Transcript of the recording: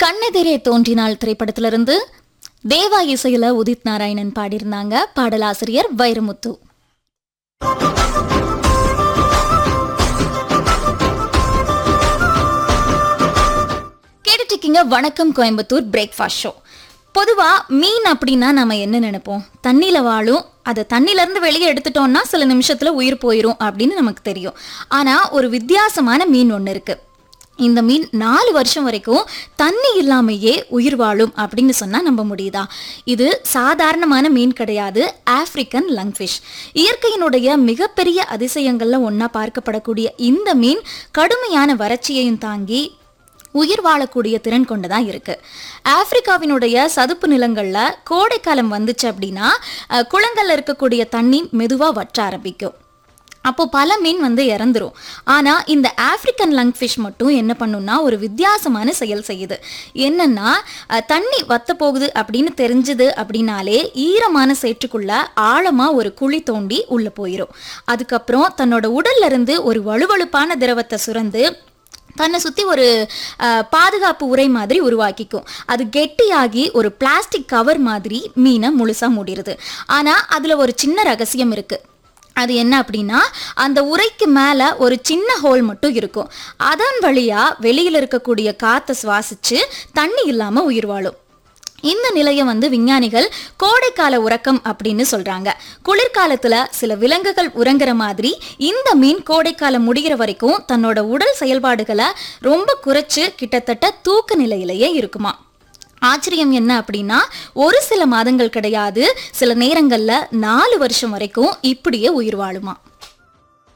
கண்ணெதிரே தோன்றினாள் திரைப்படத்திலிருந்து தேவா இசையில உதித் நாராயணன் பாடியிருந்தாங்க பாடலாசிரியர் வைரமுத்து கேட்டுட்டு இருக்கீங்க வணக்கம் கோயம்புத்தூர் பிரேக்ஃபாஸ்ட் ஷோ பொதுவா மீன் அப்படின்னா நம்ம என்ன நினைப்போம் தண்ணியில வாழும் அதை தண்ணில இருந்து வெளியே எடுத்துட்டோம்னா சில நிமிஷத்துல உயிர் போயிடும் அப்படின்னு நமக்கு தெரியும் ஆனா ஒரு வித்தியாசமான மீன் ஒன்று இருக்கு இந்த மீன் நாலு வருஷம் வரைக்கும் தண்ணி இல்லாமையே உயிர் வாழும் அப்படின்னு சொன்னா நம்ப முடியுதா இது சாதாரணமான மீன் கிடையாது ஆப்பிரிக்கன் லங்ஃபிஷ் இயற்கையினுடைய மிகப்பெரிய அதிசயங்கள்ல ஒண்ணா பார்க்கப்படக்கூடிய இந்த மீன் கடுமையான வறட்சியையும் தாங்கி உயிர் வாழக்கூடிய திறன் கொண்டதா இருக்கு ஆப்பிரிக்காவினுடைய சதுப்பு நிலங்கள்ல கோடைக்காலம் வந்துச்சு அப்படின்னா அஹ், குளங்கள்ல இருக்கக்கூடிய தண்ணி மெதுவா வற்ற ஆரம்பிக்கும் அப்போ பல மீன் வந்து இறந்துரும் ஆனா இந்த ஆப்பிரிக்கன் லங் ஃபிஷ் மட்டும் என்ன பண்ணும்னா ஒரு வித்தியாசமான செயல் செய்யுது என்னன்னா அஹ், தண்ணி வத்த போகுது அப்படின்னு தெரிஞ்சது அப்படின்னாலே ஈரமான சேற்றுக்குள்ள ஆழமா ஒரு குழி தோண்டி உள்ள போயிடும் அதுக்கப்புறம் தன்னோட உடல்ல இருந்து ஒரு வலுவழுப்பான திரவத்தை சுரந்து தன்னை சுற்றி ஒரு அஹ், பாதுகாப்பு உரை மாதிரி உருவாக்கிக்கும் அது கெட்டியாகி ஒரு பிளாஸ்டிக் கவர் மாதிரி மீனை முழுசாக மூடிடுது ஆனால் அதில் ஒரு சின்ன ரகசியம் இருக்குது அது என்ன அப்படின்னா அந்த உரைக்கு மேலே ஒரு சின்ன ஹோல் மட்டும் இருக்கும் அதன் வழியாக வெளியில் இருக்கக்கூடிய காற்றை சுவாசித்து தண்ணி இல்லாமல் உயிர் வாழும் இந்த நிலையை வந்து விஞ்ஞானிகள் கோடைக்கால உறக்கம் அப்படின்னு சொல்றாங்க குளிர்காலத்துல சில விலங்குகள் உறங்குற மாதிரி இந்த மீன் கோடைக்காலம் முடிகிற வரைக்கும் தன்னோட உடல் செயல்பாடுகளை ரொம்ப குறைச்சு கிட்டத்தட்ட தூக்க நிலையிலேயே இருக்குமா ஆச்சரியம் என்ன அப்படின்னா ஒரு சில மாதங்கள் கிடையாது சில நேரங்கள்ல நாலு வருஷம் வரைக்கும் இப்படியே உயிர் வாழுமா